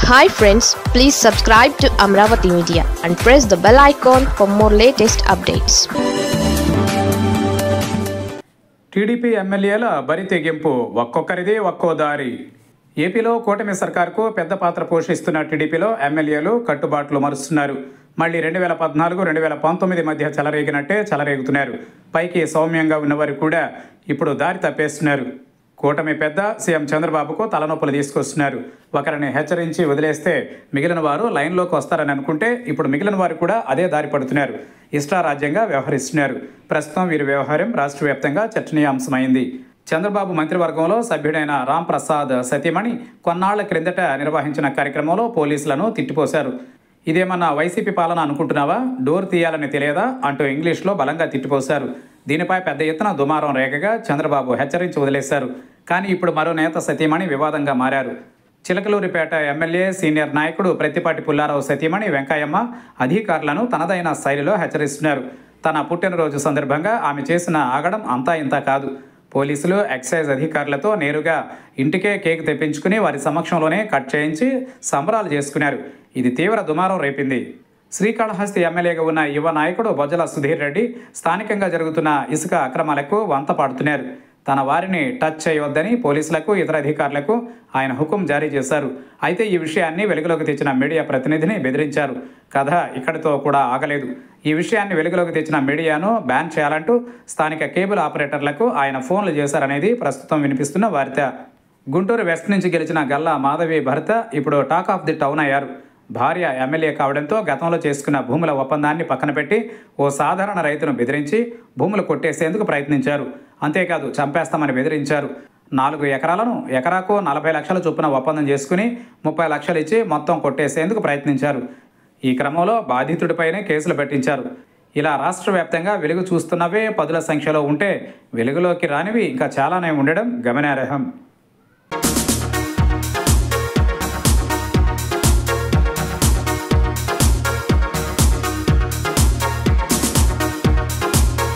hi friends please subscribe to Amaravati media and press the bell icon for more latest updates TDP ఎమ్మెల్యేల బరి తెగింపు ఒక్కొక్కరిది ఒక్కో దారి ఏపీలో కూటమి సర్కార్కు పెద్ద పాత్ర పోషిస్తున్న టీడీపీలో ఎమ్మెల్యేలు కట్టుబాట్లు మరుస్తున్నారు మళ్ళీ రెండు వేల పద్నాలుగు రెండు వేల పంతొమ్మిది మధ్య చెలరేగినట్టే చెలరేగుతున్నారు పైకి సౌమ్యంగా ఉన్నవారు కూడా ఇప్పుడు దారి తప్పేస్తున్నారు కూటమి పెద్ద సీఎం చంద్రబాబుకు తలనొప్పులు తీసుకొస్తున్నారు ఒకరిని హెచ్చరించి వదిలేస్తే మిగిలిన వారు లైన్లోకి వస్తారని అనుకుంటే ఇప్పుడు మిగిలిన వారు కూడా అదే దారి పడుతున్నారు ఇష్టారాజ్యంగా వ్యవహరిస్తున్నారు ప్రస్తుతం వీరి వ్యవహారం రాష్ట్ర వ్యాప్తంగా చర్చనీయాంశమైంది చంద్రబాబు మంత్రివర్గంలో సభ్యుడైన రామ్ ప్రసాద్ సతీమణి కొన్నాళ్ల క్రిందట నిర్వహించిన కార్యక్రమంలో పోలీసులను తిట్టిపోశారు ఇదేమన్నా వైసీపీ పాలన అనుకుంటున్నావా డోర్ తీయాలని తెలియదా అంటూ ఇంగ్లీష్లో బలంగా తిట్టిపోశారు దీనిపై పెద్ద ఎత్తున దుమారం రేగగా చంద్రబాబు హెచ్చరించి వదిలేశారు కానీ ఇప్పుడు మరో నేత సతీమణి వివాదంగా మారారు చిలకలూరిపేట ఎమ్మెల్యే సీనియర్ నాయకుడు ప్రతిపాటి పుల్లారావు సతీమణి వెంకయ్యమ్మ అధికారులను తనదైన శైలిలో హెచ్చరిస్తున్నారు తన పుట్టినరోజు సందర్భంగా ఆమె చేసిన ఆగడం అంతా ఇంతా కాదు పోలీసులు ఎక్సైజ్ అధికారులతో నేరుగా ఇంటికే కేక్ తెప్పించుకుని వారి సమక్షంలోనే కట్ చేయించి సంబరాలు చేసుకున్నారు ఇది తీవ్ర దుమారం రేపింది శ్రీకాళహస్తి ఎమ్మెల్యేగా ఉన్న యువ నాయకుడు బొజ్జల సుధీర్ రెడ్డి స్థానికంగా జరుగుతున్న ఇసుక అక్రమాలకు వంత పాడుతున్నారు తన వారిని టచ్ చేయవద్దని పోలీసులకు ఇతర అధికారులకు ఆయన హుకుం జారీ చేశారు అయితే ఈ విషయాన్ని వెలుగులోకి తెచ్చిన మీడియా ప్రతినిధిని బెదిరించారు కథ ఇక్కడితో కూడా ఆగలేదు ఈ విషయాన్ని వెలుగులోకి తెచ్చిన మీడియాను బ్యాన్ చేయాలంటూ స్థానిక కేబుల్ ఆపరేటర్లకు ఆయన ఫోన్లు చేశారనేది ప్రస్తుతం వినిపిస్తున్న వార్త గుంటూరు వెస్ట్ నుంచి గెలిచిన గల్లా మాధవి భర్త ఇప్పుడు టాక్ ఆఫ్ ది టౌన్ అయ్యారు భార్య ఎమ్మెల్యే కావడంతో గతంలో చేసుకున్న భూముల ఒప్పందాన్ని పక్కన పెట్టి ఓ సాధారణ రైతును బెదిరించి భూములు కొట్టేసేందుకు ప్రయత్నించారు అంతేకాదు చంపేస్తామని బెదిరించారు నాలుగు ఎకరాలను ఎకరాకు నలభై లక్షల చొప్పున ఒప్పందం చేసుకుని ముప్పై లక్షలు ఇచ్చి మొత్తం కొట్టేసేందుకు ప్రయత్నించారు ఈ క్రమంలో బాధితుడిపైనే కేసులు పెట్టించారు ఇలా రాష్ట్ర వ్యాప్తంగా వెలుగు చూస్తున్నవే పదుల సంఖ్యలో ఉంటే వెలుగులోకి రానివి ఇంకా చాలానే ఉండడం గమనార్హం